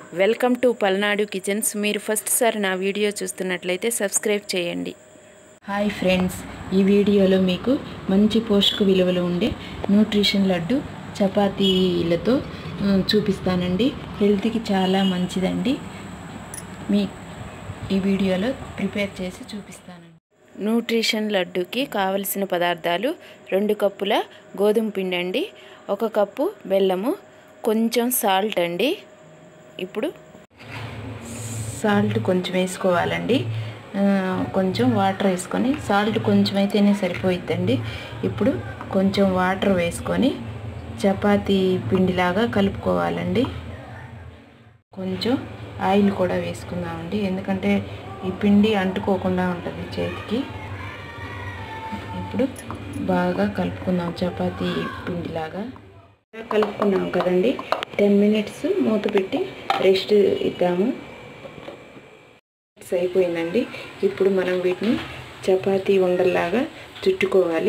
welcome to Palnadu kitchens మీరు first సారి నా వీడియో చూస్తున్నట్లయితే సబ్స్క్రైబ్ చేయండి హాయ్ ఫ్రెండ్స్ ఈ వీడియోలో మీకు మంచి పోషక విలువలు ఉండే న్యూట్రిషన్ లడ్డు చపాతీలతో ఉమ్, చూపిస్తానండి హెల్త్కి చాలా మంచిదండి మీ ఈ వీడియోలో ప్రిపేర్ చేసి చూపిస్తానండి న్యూట్రిషన్ లడ్డుకి కావలసిన పదార్థాలు రెండు కప్పుల గోధుమ పిండి అండి ఒక కప్పు బెల్లము కొంచెం సాల్ట్ అండి ఇప్పుడు సాల్ట్ కొంచెం వేసుకోవాలండి ఆ, కొంచెం వాటర్ వేసుకొని సాల్ట్ కొంచెం అయితేనే సరిపోయిద్దండి ఇప్పుడు కొంచెం వాటర్ వేసుకొని చపాతీ పిండిలాగా కలుపుకోవాలండి కొంచెం ఆయిల్ కూడా వేసుకుందామండి ఎందుకంటే ఈ పిండి అంటుకోకుండా ఉంటుంది చేతికి ఇప్పుడు బాగా కలుపుకుందాం చపాతీ పిండిలాగా కలుపుకున్నాం కదండి టెన్ మినిట్స్ మూత పెట్టి రెస్ట్ ఇద్దాము మినిట్స్ అయిపోయిందండి ఇప్పుడు మనం వీటిని చపాతీ ఉండల్లాగా చుట్టుకోవాలి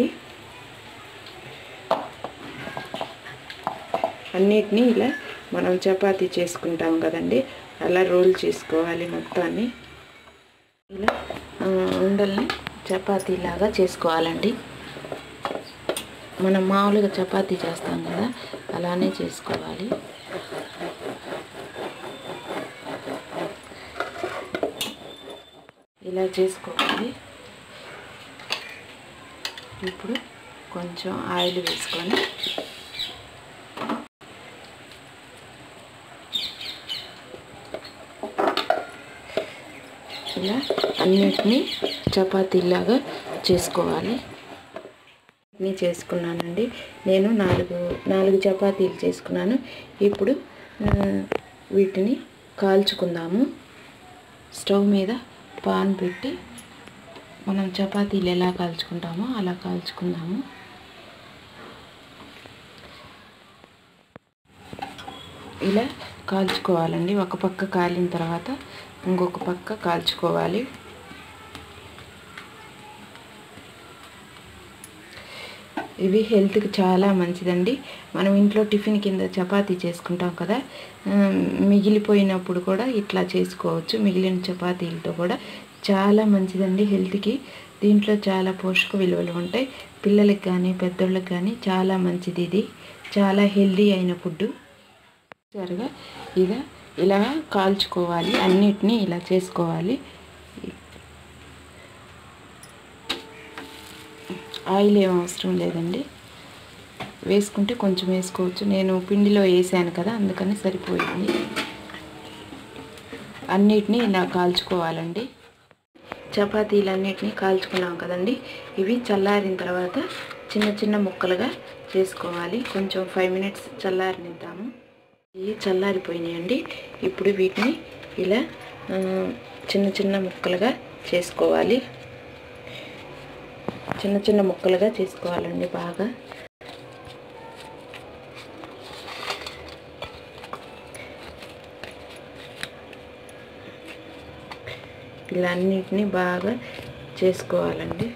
అన్నిటినీ ఇలా మనం చపాతీ చేసుకుంటాం కదండి అలా రోల్ చేసుకోవాలి మొత్తాన్ని ఇలా ఆ, ఉండల్ని చపాతీలాగా చేసుకోవాలండి మనం మామూలుగా చపాతీ చేస్తాం కదా అలానే చేసుకోవాలి ఇలా చేసుకోవాలి ఇప్పుడు కొంచెం ఆయిల్ వేసుకొని ఇలా అన్నిటినీ చపాతీలాగా చేసుకోవాలి అన్నీ చేసుకున్నానండి నేను నాలుగు నాలుగు చపాతీలు చేసుకున్నాను ఇప్పుడు ఆ, వీటిని కాల్చుకుందాము స్టవ్ మీద పాన్ పెట్టి మనం చపాతీలు ఎలా కాల్చుకుంటామో అలా కాల్చుకుందాము ఇలా కాల్చుకోవాలండి ఒక పక్క కాలిన తర్వాత ఇంకొక పక్క కాల్చుకోవాలి ఇవి హెల్త్కి చాలా మంచిదండి మనం ఇంట్లో టిఫిన్ కింద చపాతీ చేసుకుంటాం కదా ఆ, మిగిలిపోయినప్పుడు కూడా ఇట్లా చేసుకోవచ్చు మిగిలిన చపాతీలతో కూడా చాలా మంచిదండి హెల్త్కి దీంట్లో చాలా పోషక విలువలు ఉంటాయి పిల్లలకి కానీ పెద్దోళ్ళకి కానీ చాలా మంచిది ఇది చాలా హెల్దీ అయిన ఫుడ్ సరిగా ఇలా ఇలా కాల్చుకోవాలి అన్నిటినీ ఇలా చేసుకోవాలి ఆయిల్ ఏం అవసరం లేదండి వేసుకుంటే కొంచెం వేసుకోవచ్చు నేను పిండిలో వేసాను కదా అందుకని సరిపోయింది అన్నిటినీ ఇలా కాల్చుకోవాలండి చపాతీలన్నిటినీ కాల్చుకున్నాం కదండి ఇవి చల్లారిన తర్వాత చిన్న చిన్న ముక్కలుగా చేసుకోవాలి కొంచెం ఫైవ్ మినిట్స్ చల్లారనిద్దాము ఇవి చల్లారిపోయినాయండి ఇప్పుడు వీటిని ఇలా ఆ, చిన్న చిన్న ముక్కలుగా చేసుకోవాలి చిన్న చిన్న ముక్కలుగా చేసుకోవాలండి బాగా ఇలా అన్నిటినీ బాగా చేసుకోవాలండి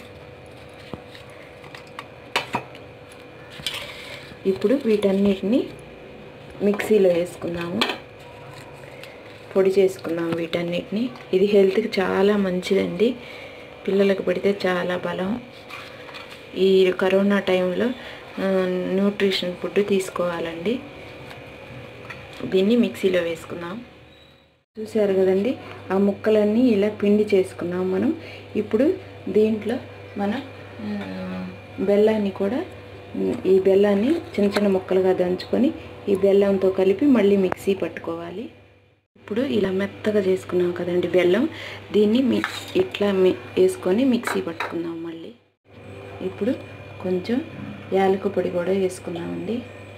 ఇప్పుడు వీటన్నిటిని మిక్సీలో వేసుకుందాము పొడి చేసుకుందాం వీటన్నిటిని ఇది హెల్త్కి చాలా మంచిదండి పిల్లలకు పెడితే చాలా బలం ఈ కరోనా టైంలో ఆ, న్యూట్రిషన్ ఫుడ్ తీసుకోవాలండి దీన్ని మిక్సీలో వేసుకుందాం చూశారు కదండి ఆ ముక్కలన్నీ ఇలా పిండి చేసుకున్నాం మనం ఇప్పుడు దీంట్లో మన ఆ, బెల్లాన్ని కూడా ఉమ్, ఈ బెల్లాన్ని చిన్న చిన్న ముక్కలుగా దంచుకొని ఈ బెల్లంతో కలిపి మళ్ళీ మిక్సీ పట్టుకోవాలి ఇప్పుడు ఇలా మెత్తగా చేసుకున్నాం కదండి బెల్లం దీన్ని మి ఇట్లా మి వేసుకొని మిక్సీ పట్టుకుందాం మళ్ళీ ఇప్పుడు కొంచెం యాలక పొడి కూడా వేసుకున్నామండి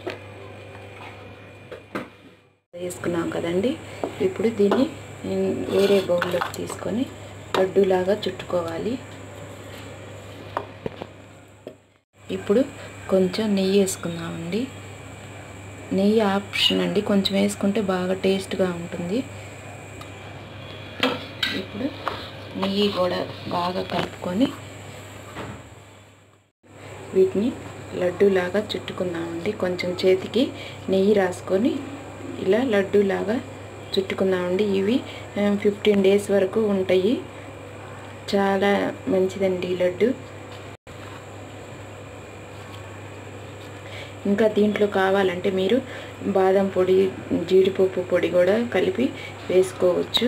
వేసుకున్నాం కదండి ఇప్పుడు దీన్ని ఉమ్, వేరే బౌల్లోకి తీసుకొని లడ్డూలాగా చుట్టుకోవాలి ఇప్పుడు కొంచెం నెయ్యి వేసుకుందామండి నెయ్యి ఆప్షన్ అండి కొంచెం వేసుకుంటే బాగా టేస్ట్గా ఉంటుంది ఇప్పుడు నెయ్యి కూడా బాగా కలుపుకొని వీటిని లడ్డూలాగా చుట్టుకుందామండి కొంచెం చేతికి నెయ్యి రాసుకొని ఇలా లడ్డూలాగా చుట్టుకుందామండి ఇవి ఫిఫ్టీన్ డేస్ వరకు ఉంటాయి చాలా మంచిదండి ఈ లడ్డు ఇంకా దీంట్లో కావాలంటే మీరు బాదం పొడి జీడిపప్పు పొడి కూడా కలిపి వేసుకోవచ్చు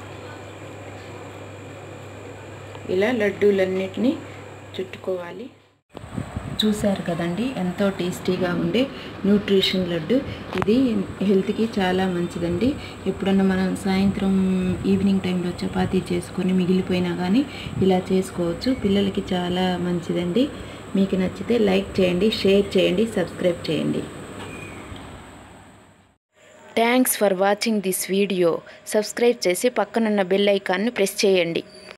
ఇలా లడ్డూలన్నిటినీ చుట్టుకోవాలి చూశారు కదండి ఎంతో టేస్టీగా ఉండే న్యూట్రిషన్ లడ్డు ఇది హెల్త్కి చాలా మంచిదండి ఎప్పుడన్నా మనం సాయంత్రం ఈవినింగ్ టైంలో చపాతీ చేసుకొని మిగిలిపోయినా కానీ ఇలా చేసుకోవచ్చు పిల్లలకి చాలా మంచిదండి మీకు నచ్చితే లైక్ చేయండి షేర్ చేయండి సబ్స్క్రైబ్ చేయండి thanks for watching this video subscribe చేసి పక్కనున్న బెల్ ఐకాన్ని ప్రెస్ చేయండి